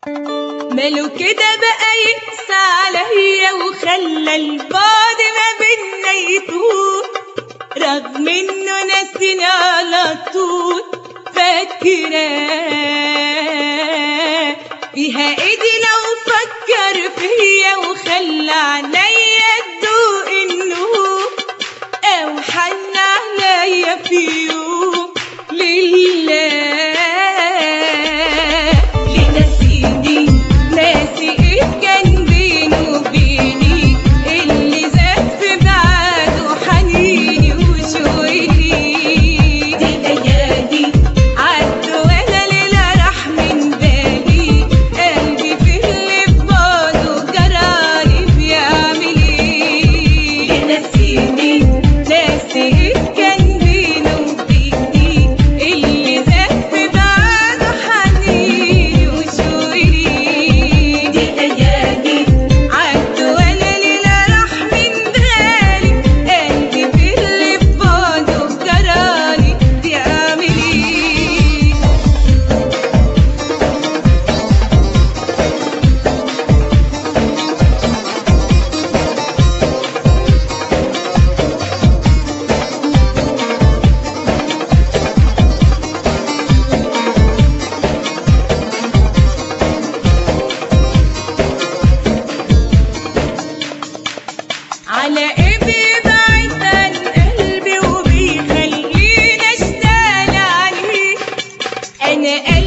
ماله كده بقى يقسى عليا وخلى البعد ما بينا يطول رغم انه ناسيني على طول فاكراه فيها ايدي لو فكر فيا وخلى عينيا تدوق النور او حن عليا في يوم لله لنسيني ناسي ايه كان بينه وبيني اللي زاد في بعده حنيني وشوقي دي ليالي عدوا ولا ليلة راح من بالي قلبي في اللي في بعده جرالي بيعمل ايه نسيني ناسي ايه كان بينه وبيني اللي زاد في بعده حنيني وشوقي دي ليالي عدوا ولا ليلة راح من بالي قلبي في اللي في بعده جرالي بيعمل ايه على ايه بيبعد عن قلبي وبيخليني اشتغل عليه انا